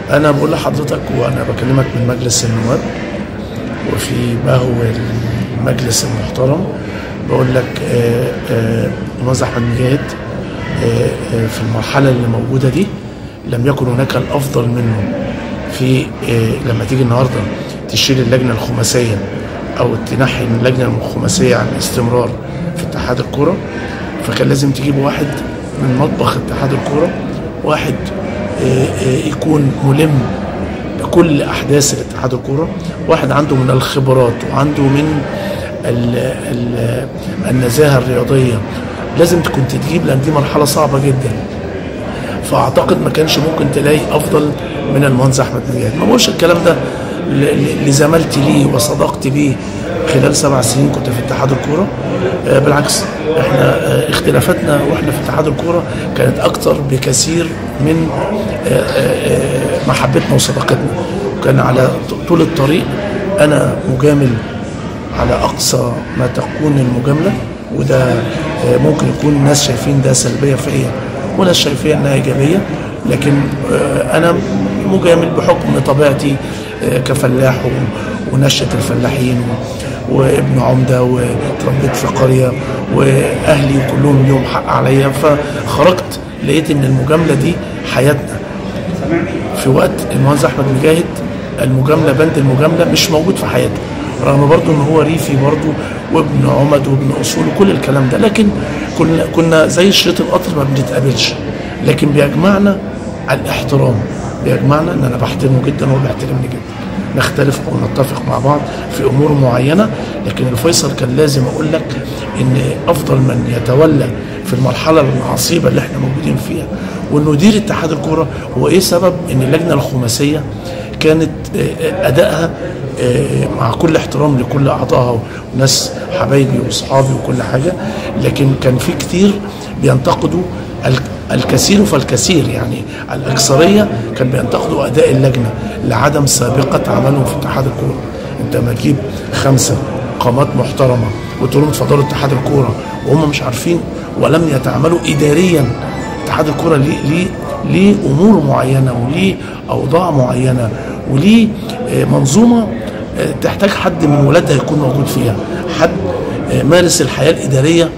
انا بقول لحضرتك وانا بكلمك من مجلس النواب وفي بهو المجلس المحترم بقول لك آه، آه، الموزع احمد مجاهد آه، آه، في المرحله اللي موجوده دي لم يكن هناك الافضل منه في آه، لما تيجي النهارده تشيل اللجنه الخماسيه او تنحي اللجنه الخماسيه عن الاستمرار في اتحاد الكوره فكان لازم تجيب واحد من مطبخ اتحاد الكوره واحد آه، آه، يكون ملم بكل احداث الاتحاد الكوره واحد عنده من الخبرات وعنده من ال ال النزاهه الرياضيه لازم تكون تجيب لان دي مرحله صعبه جدا فاعتقد ما كانش ممكن تلاقي افضل من المهندس احمد مجاهد ما بقولش الكلام ده ل- ل- لزمالتي ليه وصداقتي بيه خلال سبع سنين كنت في اتحاد الكوره آه، بالعكس احنا آه، اختلافاتنا واحنا في اتحاد الكوره كانت اكتر بكثير من آه، آه، آه، محبتنا وصداقتنا وكان على ط- طول الطريق انا مجامل على اقصى ما تكون المجامله وده آه، ممكن يكون ناس شايفين ده سلبيه فيا وناس شايفين انها ايجابيه لكن آه، انا مجامل بحكم طبيعتي آه، كفلاح و- ونشأة الفلاحين و- وابن عمده وتربيت في قريه واهلي كلهم ليهم حق عليا فخرجت لقيت ان المجامله دي حياتنا في وقت المهندس احمد مجاهد المجامله بند المجامله مش موجود في حياته رغم برضه ان هو ريفي برضه وابن عمد وابن اصول وكل الكلام ده لكن كنا كنا زي شريط القطر ما بنتقابلش لكن بيجمعنا الاحترام بيجمعنا ان انا بحترمه جدا وهو بيحترمني جدا نختلف او نتفق مع بعض في امور معينه لكن الفيصل كان لازم اقول لك ان افضل من يتولى في المرحله العصيبه اللي احنا موجودين فيها وانه يدير اتحاد الكوره هو ايه سبب ان اللجنه الخماسيه كانت آه، ادائها آه، مع كل احترام لكل اعضائها وناس حبايبي واصحابي وكل حاجه لكن كان في كتير بينتقدوا ال- الكثير فالكثير يعني الاكثريه كان بينتقدوا اداء اللجنه لعدم سابقه عملهم في اتحاد الكوره انت ما تجيب خمسه قامات محترمه وتقول لهم اتفضلوا اتحاد الكوره وهم مش عارفين ولم يتعاملوا اداريا اتحاد الكوره ليه ليه ليه امور معينه وليه اوضاع معينه وليه آه، منظومه آه، تحتاج حد من ولادها يكون موجود فيها حد آه، مارس الحياه الاداريه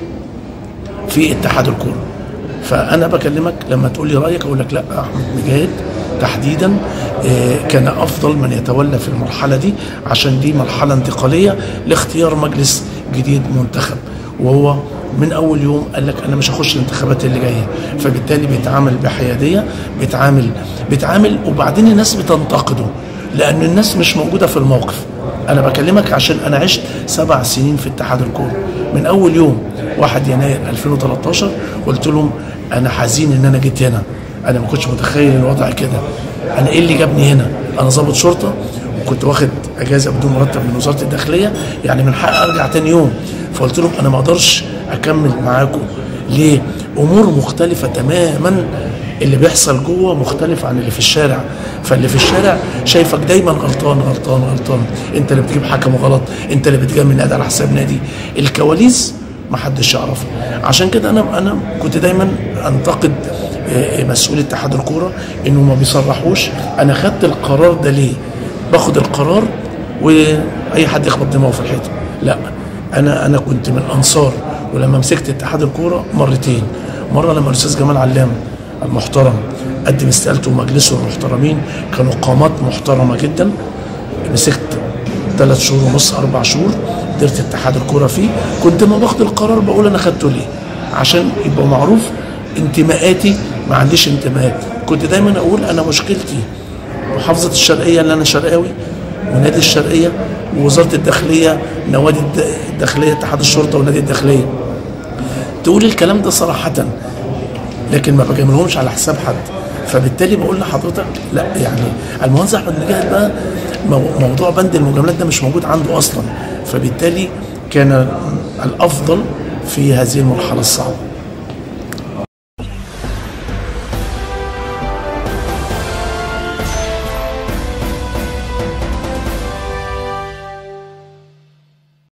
في اتحاد الكوره فانا بكلمك لما تقول لي رايك اقول لك لا احمد مجاهد تحديدا آه، كان افضل من يتولى في المرحله دي عشان دي مرحله انتقاليه لاختيار مجلس جديد منتخب وهو من اول يوم قال لك انا مش هخش الانتخابات اللي جايه فبالتالي بيتعامل بحياديه بيتعامل بيتعامل وبعدين الناس بتنتقده لان الناس مش موجوده في الموقف انا بكلمك عشان انا عشت سبع سنين في اتحاد الكوره من اول يوم 1 يناير 2013 قلت لهم انا حزين ان انا جيت هنا انا ما كنتش متخيل الوضع كده انا ايه اللي جابني هنا انا ضابط شرطه وكنت واخد اجازه بدون مرتب من وزاره الداخليه يعني من حق ارجع تاني يوم فقلت لهم انا ما اقدرش اكمل معاكم ليه امور مختلفه تماما اللي بيحصل جوه مختلف عن اللي في الشارع فاللي في الشارع شايفك دايما غلطان غلطان غلطان انت اللي بتجيب حكم غلط انت اللي بتجامل نادي على حساب نادي الكواليس ما حدش يعرفها عشان كده انا انا كنت دايما انتقد آه، مسؤول اتحاد الكوره انه ما بيصرحوش انا خدت القرار ده ليه باخد القرار واي حد يخبط دماغه في الحيطه لا انا انا كنت من انصار ولما مسكت اتحاد الكوره مرتين مره لما الاستاذ جمال علام المحترم قدم استقالته ومجلسه المحترمين كانوا قامات محترمه جدا مسكت ثلاث شهور ونص اربع شهور قدرت اتحاد الكوره فيه كنت ما باخد القرار بقول انا خدته ليه عشان يبقى معروف انتماءاتي ما عنديش انتماءات كنت دايما اقول انا مشكلتي محافظه الشرقيه اللي انا شرقاوي ونادي الشرقيه ووزاره الداخليه نوادي الد- الداخليه اتحاد الشرطه ونادي الداخليه تقول الكلام ده صراحه لكن ما بجاملهمش على حساب حد فبالتالي بقول لحضرتك لا يعني المهندس احمد مجاهد بقى مو- موضوع بند المجاملات ده مش موجود عنده اصلا فبالتالي كان الافضل في هذه المرحله الصعبه